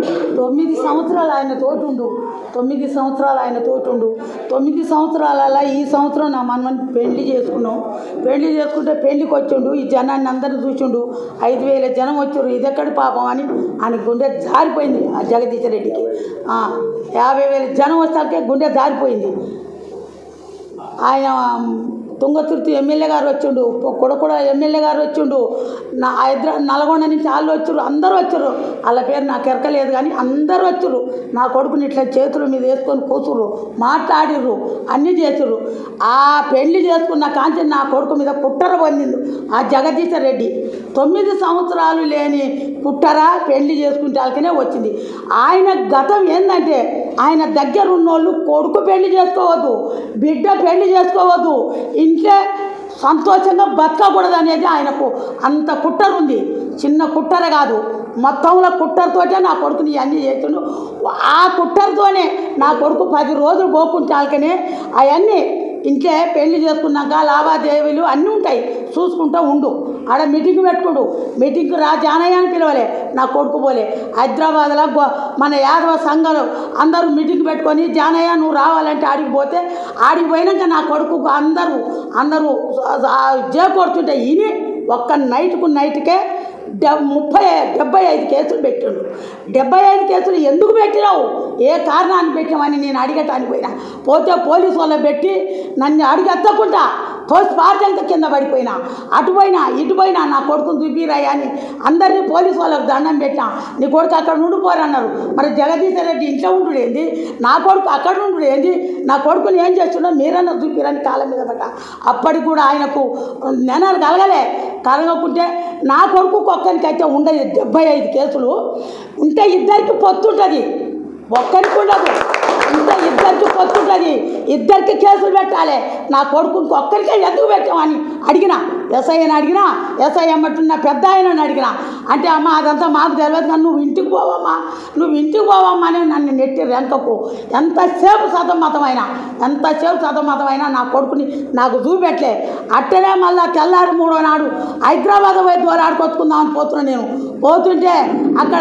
తొమ్మిది సంవత్సరాలు ఆయన తోటుండు తొమ్మిది సంవత్సరాలు ఆయన తోటుండు తొమ్మిది సంవత్సరాల ఈ సంవత్సరం నా మనమని పెళ్లి చేసుకున్నాం పెళ్లి చేసుకుంటే పెళ్లికి వచ్చిండు ఈ జనాన్ని అందరిని చూసిండు ఐదు వేల జనం వచ్చారు ఇది ఎక్కడి పాపం అని ఆయన గుండె జారిపోయింది ఆ జగదీశ్ రెడ్డికి ఆ, యాభై వేల జనం వచ్చాకే గుండె జారిపోయింది ఆయన తుంగతుర్తి ఎమ్మెల్యే గారు వచ్చిండు కొడకొడ ఎమ్మెల్యే గారు వచ్చిండు నా హైదరాబాద్ నల్గొండ నుంచి వాళ్ళు వచ్చారు అందరూ వచ్చారు వాళ్ళ పేరు నాకు ఎరకలేదు కానీ అందరూ వచ్చారు నా కొడుకుని ఇట్లా చేతుల మీద వేసుకొని కూతురు మాట్లాడిర్రు అన్నీ చేసారు ఆ పెళ్లి చేసుకున్న కాంచి నా కొడుకు మీద కుట్టర పొందింది ఆ జగదీశ రెడ్డి తొమ్మిది సంవత్సరాలు లేని కుట్టర పెళ్లి చేసుకుంటే వాళ్ళకనే వచ్చింది ఆయన గతం ఏంటంటే ఆయన దగ్గర ఉన్నోళ్ళు కొడుకు పెళ్లి చేసుకోవద్దు బిడ్డ పెళ్లి చేసుకోవద్దు ఇంట్లో సంతోషంగా బతకకూడదు అనేది ఆయనకు అంత కుట్ర ఉంది చిన్న కుట్ర కాదు మొత్తంలో కుట్టరతోటే నా కొడుకుని ఇవన్నీ చేసిండు ఆ కుట్టరతోనే నా కొడుకు పది రోజులు పోకుంటాకనే అవన్నీ ఇంట్లో పెళ్లి చేసుకున్నాక లావాదేవీలు అన్నీ ఉంటాయి చూసుకుంటూ ఉండు ఆడ మీటింగ్ పెట్టుకోడు మీటింగ్కి రా జానయ్య అని పిలవలే నా కొడుకు పోలే హైదరాబాద్లో గో- మన యాదవ సంఘాలు అందరూ మీటింగ్ పెట్టుకొని జానయ్య నువ్వు రావాలంటే ఆడికి పోతే ఆడికి పోయినాక నా కొడుకు అందరూ అందరూ జే కొడుతుంటే ఈయన ఒక్క నైట్కు నైట్కే డె ముప్పై డెబ్బై ఐదు కేసులు పెట్టాడు డెబ్బై ఐదు కేసులు ఎందుకు పెట్టినావు ఏ కారణాన్ని పెట్టినామని నేను అడిగటానికి పోయినా పోతే పోలీసు వాళ్ళ పెట్టి నన్ను అడిగెత్తకుండా తోసి పార్టీ కింద పడిపోయినా అటు పోయినా ఇటు పోయినా నా కొడుకుని చూపిరాయా అని అందరినీ పోలీసు వాళ్ళకి దండం పెట్టినా నీ కొడుకు అక్కడ ఉండిపోరన్నారు మరి జగదీశ రెడ్డి ఇంట్లో ఉండు ఏంది నా కొడుకు అక్కడ ఉండు ఏంది నా కొడుకుని ఏం చేస్తున్నా మీరన్నా చూపిరని కాళ్ళ మీద పడ్డ అప్పటికి కూడా ఆయనకు నెనలు కలగలే కలగకుంటే నా కొడుకు ఒక్కరికి అయితే ఉండదు డెబ్బై ఐదు కేసులు ఉంటే ఇద్దరికి పొత్తుంటుంది ఒక్కరికి ఉండదు ఉంటే ఇద్దరికి పొత్తుంటుంది ఇద్దరికి కేసులు పెట్టాలి నా కొడుకునికి ఒక్కరికే ఎందుకు పెట్టామని అడిగినా ఎస్ఐని అడిగినా ఎస్ఐ అమ్మట్టున్న పెద్ద ఆయనని అడిగినా అంటే అమ్మ అదంతా మాకు తెలియదు కానీ నువ్వు ఇంటికి పోవమ్మా నువ్వు ఇంటికి పోవమ్మా అని నన్ను నెట్టి వెనకకు ఎంతసేపు సతమతమైన ఎంతసేపు సతమతమైనా నా కొడుకుని నాకు చూపెట్టలే అట్టనే మళ్ళా తెల్లారి మూడో నాడు హైదరాబాద్ పోయి దూరాడుకొచ్చుకుందామని పోతున్నా నేను పోతుంటే అక్కడ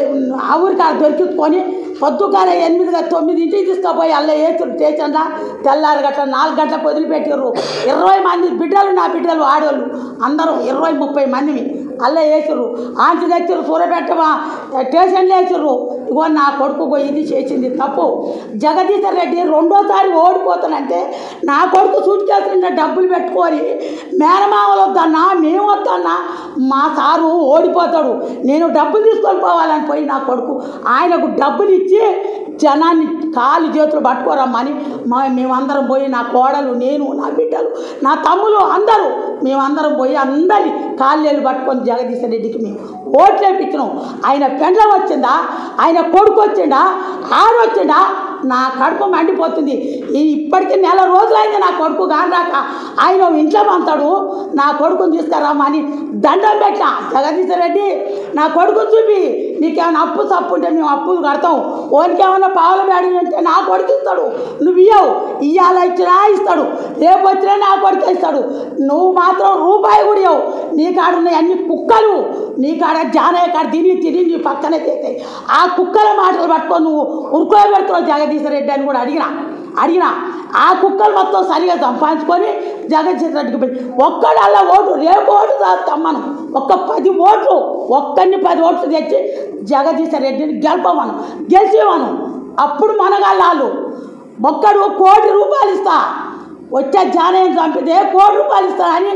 ఆ ఊరికి ఆడ దొరికించుకొని పొద్దుకాల ఎనిమిది తొమ్మిదింటికి తీసుకుపోయి అల్ల వేసారు స్టేషన్లో తెల్లారి గట్ల నాలుగు గంటలకు వదిలిపెట్టారు ఇరవై మంది బిడ్డలు నా బిడ్డలు ఆడోళ్ళు అందరూ ఇరవై ముప్పై మందిని అల్ల వేసారు ఆంచి తెచ్చారు సూరపెట్టమా స్టేషన్లో వేసారు ఇగో నా కొడుకు పోయి ఇది చేసింది తప్పు జగదీశ్వర్ రెడ్డి రెండోసారి ఓడిపోతానంటే నా కొడుకు సూట్ కేసులు డబ్బులు పెట్టుకొని మేనమామలు వద్దన్నా మేము వద్దన్నా మా సారు ఓడిపోతాడు నేను డబ్బులు తీసుకొని పోవాలని పోయి నా కొడుకు ఆయనకు డబ్బులు ఇచ్చి జనాన్ని కాలు చేతులు పట్టుకోరమ్మని మా మేమందరం పోయి నా కోడలు నేను నా బిడ్డలు నా తమ్ములు అందరూ మేమందరం పోయి అందరి కాళ్ళు పట్టుకొని జగదీశ రెడ్డికి మేము ఓట్లు వేయించినాం ఆయన పెండ్లం వచ్చిందా ఆయన కొడుకు వచ్చిండా ఆడు వచ్చిండా నా కడుపు మండిపోతుంది ఈ ఇప్పటికీ నెల రోజులైంది నా కొడుకు కానరాక ఆయన ఇంట్లో పంతాడు నా కొడుకుని తీసుకురామని దండం పెట్టా జగదీశ రెడ్డి నా కొడుకుని చూపి నీకేమైనా అప్పు తప్పు ఉంటే మేము అప్పులు కడతాం ఓనికి ఏమైనా పావులు వేడి అంటే నా కొడుకు ఇస్తాడు నువ్వు ఇయ్యవు ఇయ్యాల ఇచ్చినా ఇస్తాడు రేపు వచ్చినా నా కొడుకు ఇస్తాడు నువ్వు మాత్రం రూపాయి కూడా ఇవ్వవు నీ కాడ ఉన్నాయి అన్ని కుక్కలు నీ కాడ జానయ్య కాడ తిని తిని నీ పక్కనే చేస్తాయి ఆ కుక్కల మాటలు పట్టుకొని నువ్వు ఉరుకో పెడుతున్నావు జగదీశ రెడ్డి అని కూడా అడిగినా అడిగినా ఆ కుక్కలు మొత్తం సరిగా సంపాదించుకొని జగదీశ్ రెడ్డికి పెట్టి ఒక్కడు అలా ఓటు రేపు ఓటు తమ్మను ఒక్క పది ఓట్లు ఒక్కరిని పది ఓట్లు తెచ్చి జగదీశ రెడ్డిని గెలపమను గెలిచేవాను అప్పుడు మనగాళ్ళు ఒక్కడు కోటి రూపాయలు ఇస్తా వచ్చే జానయ్యని చంపితే కోటి రూపాయలు ఇస్తా అని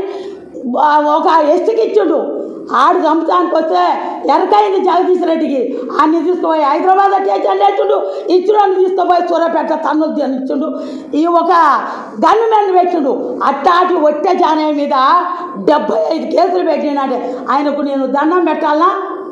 ఆ ఒక ఎస్టికి ఇచ్చిండు ఆడు చంపడానికి వస్తే ఎరకైంది జగదీశ్ రెడ్డికి అన్ని తీసుకుపోయి హైదరాబాద్ స్టేషన్ లేచుండు ఇచ్చిన తీసుకుపోయి సూర్యాపేట తన్నులు ఇచ్చిండు ఈ ఒక గన్ను మీద పెట్టిండు అట్టాటి ఒట్టే జానయ్య మీద డెబ్బై ఐదు కేసులు పెట్టినంటే ఆయనకు నేను దండం పెట్టాలా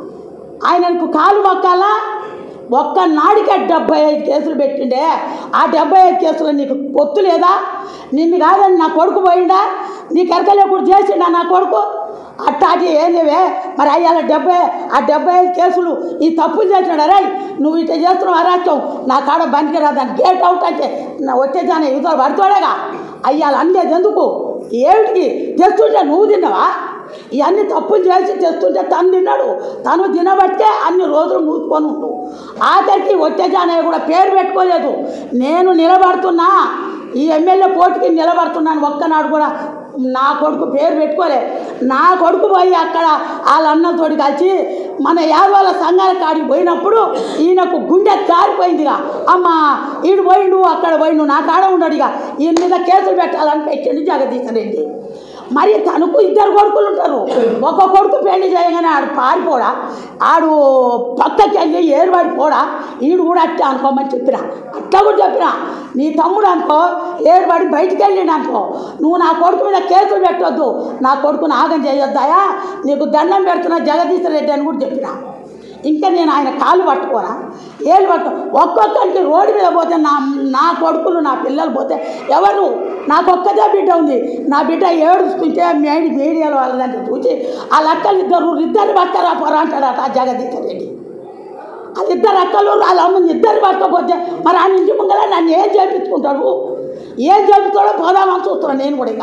ఆయనకు కాలు మొక్కాలా ఒక్క నాడికే డెబ్బై ఐదు కేసులు పెట్టిండే ఆ డెబ్బై ఐదు కేసులు నీకు పొత్తు లేదా నిన్ను కాదని నా కొడుకు పోయిందా నీకు ఎరకలేప్పుడు చేసిండా నా కొడుకు అట్టాటి ఏం లేవే మరి అయ్యాల డెబ్బై ఆ డెబ్బై ఐదు కేసులు ఈ తప్పులు చేసినాడు అరే నువ్వు ఇట్లా చేస్తున్నావు అరాచం నా కాడ బండికి రాదని గేట్ అవుట్ అంటే నా వచ్చేదాన్ని యువతలు పడుతాడేగా అయ్యాల అనలేదు ఎందుకు ఏమిటికి తెస్తుంటే నువ్వు తిన్నావా ఇవన్నీ తప్పులు చేసి తెస్తుంటే తను తిన్నాడు తను తినబట్టే అన్ని రోజులు మూసుకొని ఉండు ఆఖరికి వచ్చేజానయ్య కూడా పేరు పెట్టుకోలేదు నేను నిలబడుతున్నా ఈ ఎమ్మెల్యే పోటీకి నిలబడుతున్నాను ఒక్కనాడు కూడా నా కొడుకు పేరు పెట్టుకోలే నా కొడుకు పోయి అక్కడ వాళ్ళ అన్నతో కలిసి మన యాదవాళ్ళ సంఘాల కాడికి పోయినప్పుడు ఈయనకు గుండె జారిపోయిందిగా అమ్మ ఈడు పోయిండు అక్కడ పోయిండు నా కాడ ఉండడు ఇక ఈయన మీద కేసులు పెట్టాలని పెట్టండి జగదీశన్ రెడ్డి మరి తనకు ఇద్దరు కొడుకులు ఉంటారు ఒక కొడుకు పెళ్లి చేయగానే ఆడు పారిపోడా ఆడు పక్కకి వెళ్ళి ఏరుబడిపోడా ఈడు కూడా అట్టే అనుకోమని చెప్పిన అట్లా కూడా చెప్పిన నీ తమ్ముడు అనుకో ఏరుబడి బయటికి వెళ్ళిండు అనుకో నువ్వు నా కొడుకు మీద కేసులు పెట్టొద్దు నా కొడుకుని ఆగం చేయొద్దాయా నీకు దండం పెడుతున్నా జగదీశ్వర రెడ్డి అని కూడా చెప్పిన ఇంకా నేను ఆయన కాలు పట్టుకోరా ఏళ్ళు పట్టుకో ఒక్కొక్కరికి రోడ్డు మీద పోతే నా నా కొడుకులు నా పిల్లలు పోతే ఎవరు నాకు ఒక్కదే బిడ్డ ఉంది నా బిడ్డ ఏడుస్తుంటే మేడి మీడియాలో వాళ్ళంటే చూసి ఆ లక్కలు ఇద్దరు ఇద్దరు పట్టరా పోరా అంటాడట ఆ జగదీశ్వర రెడ్డి వాళ్ళిద్దరు అక్కలు వాళ్ళ అమ్మని ఇద్దరు పట్టకపోతే మరి ఆ ఇంటి ముంగల నన్ను ఏం చేపించుకుంటాడు ఏం చేపిస్తాడో పోదామని చూస్తున్నాను నేను కూడా ఇక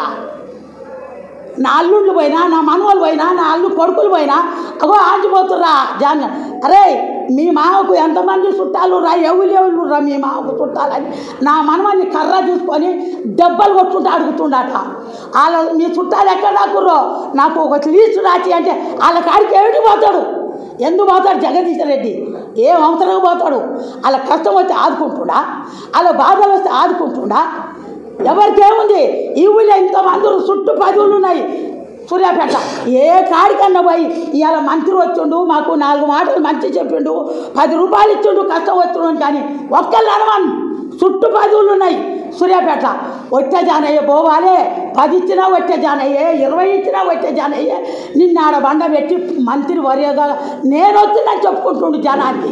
నా అల్లుళ్ళు పోయినా నా మనవలు పోయినా నా అల్లు కొడుకులు పోయినా అగో ఆంచిపోతుర్రా జాన్ అరే మీ మామకు ఎంతమంది చుట్టాలు రా ఎవరు ఎవరు రా మీ మామకు చుట్టాలని నా మనవని కర్ర తీసుకొని దెబ్బలు కొట్టుకుంటూ అడుగుతుండట వాళ్ళ మీ చుట్టాలు ఎక్కడ రాకుర్రో నాకు ఒక లీస్ట్ రాచి అంటే వాళ్ళ కాడికి ఏమిటి పోతాడు ఎందుకు పోతాడు జగదీశ్వర రెడ్డి ఏం అవసరం పోతాడు వాళ్ళ కష్టం వస్తే ఆదుకుంటుండా వాళ్ళ బాధలు వస్తే ఆదుకుంటుండా ఎవరికి ఏముంది ఈ ఊళ్ళో ఇంతమంది చుట్టూ పది ఊళ్ళు ఉన్నాయి సూర్యాపేట ఏ కాడికన్నా పోయి ఇవాళ మంత్రి వచ్చిండు మాకు నాలుగు మాటలు మంచి చెప్పిండు పది రూపాయలు ఇచ్చిండు కష్టం వచ్చిండు కానీ ఒక్కళ్ళు అనవాను చుట్టూ పది ఊళ్ళు ఉన్నాయి సూర్యాపేట వచ్చే జానయ్య పోవాలే పది ఇచ్చినా వచ్చే జానయ్యే ఇరవై ఇచ్చినా వచ్చే జానయ్యే నిన్న ఆడ బండ పెట్టి మంత్రి వరేగా నేను వచ్చినా చెప్పుకుంటుండు జనానికి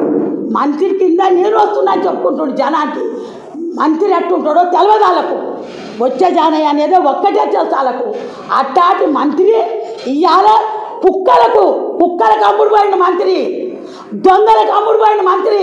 మంత్రి కింద నేను వస్తున్నా చెప్పుకుంటుండు జనానికి మంత్రి ఎట్టుంటాడో తెలియదు వాళ్ళకు వచ్చే జానయ్య అనేది ఒక్కటే తెలుసు వాళ్ళకు అట్టాటి మంత్రి ఇవాళ కుక్కలకు కుక్కలకు అమ్ముడు పోయిన మంత్రి దొంగలకు అమ్ముడు పోయిన మంత్రి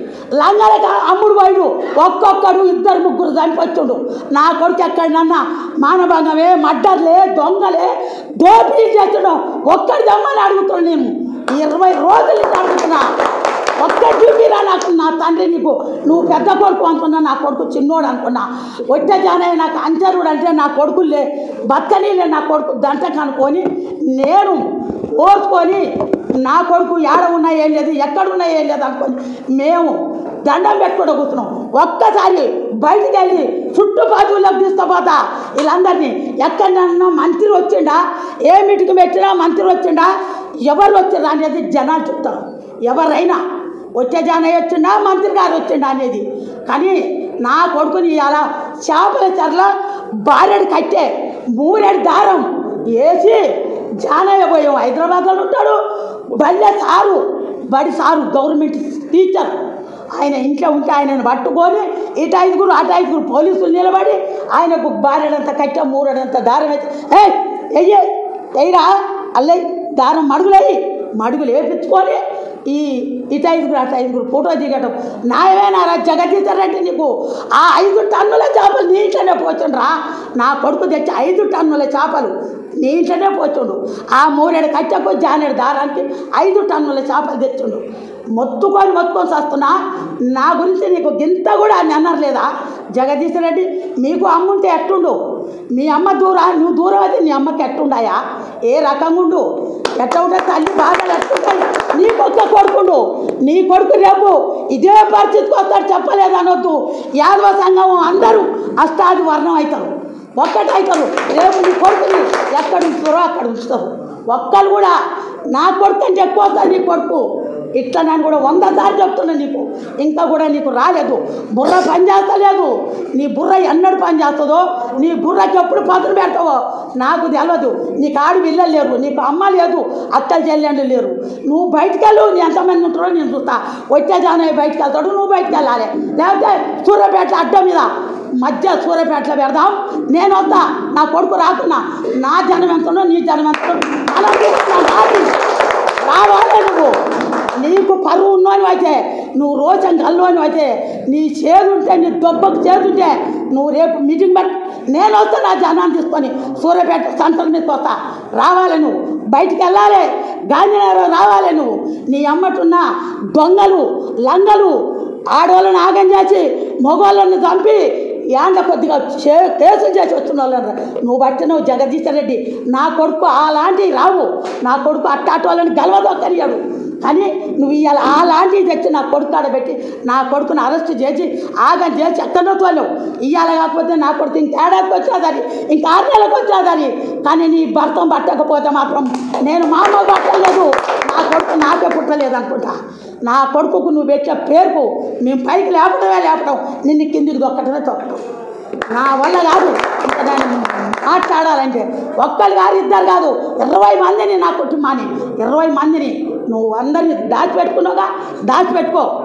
లంగలకు అమ్ముడు పోయిడు ఒక్కొక్కడు ఇద్దరు ముగ్గురు చనిపోతుండు నా కొడుకు ఎక్కడన్నా మానభంగమే మడ్డర్లే దొంగలే దోపిడీ చేస్తుండు ఒక్కడి దమ్మని అడుగుతున్నాను నేను ఇరవై రోజులు నుంచి అడుగుతున్నా ఒక్క డ్యూటీరా నాకు నా తండ్రి నీకు నువ్వు పెద్ద కొడుకు అనుకున్నా నా కొడుకు చిన్నోడు అనుకున్నా వచ్చే జానయ్య నాకు అంచరుడు అంటే నా కొడుకులే బతకనీలే నా కొడుకు దంట కనుక్కొని నేను ఓర్చుకొని నా కొడుకు ఏడ ఉన్నా ఏం లేదు ఎక్కడ ఉన్నా ఏం లేదు అనుకొని మేము దండం పెట్టుకుంటూ కూర్చున్నాం ఒక్కసారి బయటికి వెళ్ళి చుట్టూ బాధువులకు తీసుకుపోతా వీళ్ళందరినీ ఎక్కడన్నా మంత్రి వచ్చిండా ఏ మీటింగ్ పెట్టినా మంత్రి వచ్చిండా ఎవరు వచ్చిండ్రా అనేది జనాలు చెప్తారు ఎవరైనా వచ్చే జానయ్య వచ్చిండా మంత్రి గారు వచ్చిండా అనేది కానీ నా కొడుకుని ఇవాళ చేపల చెరలో బారెడు కట్టే మూరెడు దారం వేసి జానయ్య పోయాం హైదరాబాద్లో ఉంటాడు బల్లె సారు బడి సారు గవర్నమెంట్ టీచర్ ఆయన ఇంట్లో ఉంటే ఆయనను పట్టుకొని ఇటు ఐదుగురు అటు ఐదుగురు పోలీసులు నిలబడి ఆయనకు బారెడంత కట్ట మూరెడంత దారం వేసి ఏ ఎయ్యే ఎయ్యరా అల్లయ్య దారం మడుగులయ్యి మడుగులు వేపించుకొని ఈ ఇటు ఐదుగురు అటు ఐదుగురు ఫోటో దిగటం నాయమేనారా జగదీశ్వర రెడ్డి నీకు ఆ ఐదు టన్నుల చేపలు నీ ఇంట్లోనే పోతుండ్రా నా కొడుకు తెచ్చి ఐదు టన్నుల చేపలు నీ ఇంట్లోనే పోతుండు ఆ మూరేడు కట్టెకు జానేడు దారానికి ఐదు టన్నుల చేపలు తెచ్చిండు మొత్తుకొని మొత్తుకొని వస్తున్నా నా గురించి నీకు గింత కూడా అని అన్నర్లేదా జగదీశ్వర రెడ్డి మీకు అమ్ముంటే ఎట్టుండు మీ అమ్మ దూరా నువ్వు దూరం అయితే నీ అమ్మకి ఎట్టుండాయా ఏ రకంగా ఉండు ఎట్లా ఉంటే తల్లి బాధలు ఎట్టుంటాయి నీ కొత్త కొడుకుండు నీ కొడుకు రేపు ఇదే పరిస్థితికి వస్తాడు చెప్పలేదు అనొద్దు యాదవ సంఘం అందరూ అష్టాది వర్ణం అవుతారు ఒక్కటి అవుతారు రేపు నీ కొడుకుని ఎక్కడ ఉంచుతారో అక్కడ ఉంచుతారు ఒక్కరు కూడా నా కొడుకు అంటే ఎక్కువ వస్తుంది నీ కొడుకు ఇట్లా నేను కూడా వంద సార్లు చెప్తున్నా నీకు ఇంకా కూడా నీకు రాలేదు బుర్ర పని చేస్తలేదు నీ బుర్ర ఎన్నడు పని చేస్తుందో నీ బుర్రకి ఎప్పుడు పదులు పెడతావో నాకు తెలియదు నీకు ఆడి పిల్లలు లేరు నీకు అమ్మ లేదు అత్తలు చెల్లెండు లేరు నువ్వు బయటికి వెళ్ళు నీ ఎంతమంది ఉంటారో నేను చూస్తా వచ్చే జానయ్య బయటికి వెళ్తాడు నువ్వు బయటికి వెళ్ళాలి లేకపోతే సూర్యపేట అడ్డం మీద మధ్య సూర్యపేటలో పెడదాం నేను వస్తా నా కొడుకు రాకున్నా నా జనం ఎంతనో నీ జనం ఎంతనో అలా చూస్తున్నా రావాలి రావాలి నువ్వు నీకు పరువు ఉన్నోని అయితే నువ్వు రోజం కల్లోని అయితే నీ చేదుంటే నీ దొబ్బకు చేదుంటే నువ్వు రేపు మీటింగ్ పెట్టి నేను వస్తా నా జనాన్ని తీసుకొని సూర్యపేట సెంటర్ మీద వస్తా రావాలి నువ్వు బయటికి వెళ్ళాలి గాంధీనగర్ రావాలి నువ్వు నీ అమ్మటున్న దొంగలు లంగలు ఆడవాళ్ళని ఆగం చేసి మగవాళ్ళని చంపి యాండ కొద్దిగా చే కేసులు చేసి వచ్చిన వాళ్ళని నువ్వు బట్టి నువ్వు జగదీశ్వర్ రెడ్డి నా కొడుకు అలాంటివి రావు నా కొడుకు అట్టాటి వాళ్ళని గెలవదొక్కనియాడు కానీ నువ్వు ఇవాళ అలాంటివి తెచ్చి నా కొడుకు ఆడబెట్టి నా కొడుకుని అరెస్ట్ చేసి ఆగం చేసి ఎక్కడో తోలేవు ఇవాళ కాకపోతే నా కొడుకు ఇంకేడాదికి వచ్చేదాన్ని ఇంకా ఆరు నెలలకు వచ్చేదాన్ని కానీ నీ భర్తం పట్టకపోతే మాత్రం నేను మామూలు పట్టలేదు నా కొడుకు నాకే పుట్టలేదు అనుకుంటా నా కొడుకుకు నువ్వు పెట్టే పేరుకు మేము పైకి లేపడమే లేపడం నిన్ను కిందికి దొక్కటమే తొక్కటం నా వల్ల కాదు ఇంకా నేను మాట్లాడాలంటే ఒక్కరు కాదు ఇద్దరు కాదు ఇరవై మందిని నా కుటుంబాన్ని ఇరవై మందిని నువ్వు అందరిని దాచిపెట్టుకున్నావుగా దాచిపెట్టుకో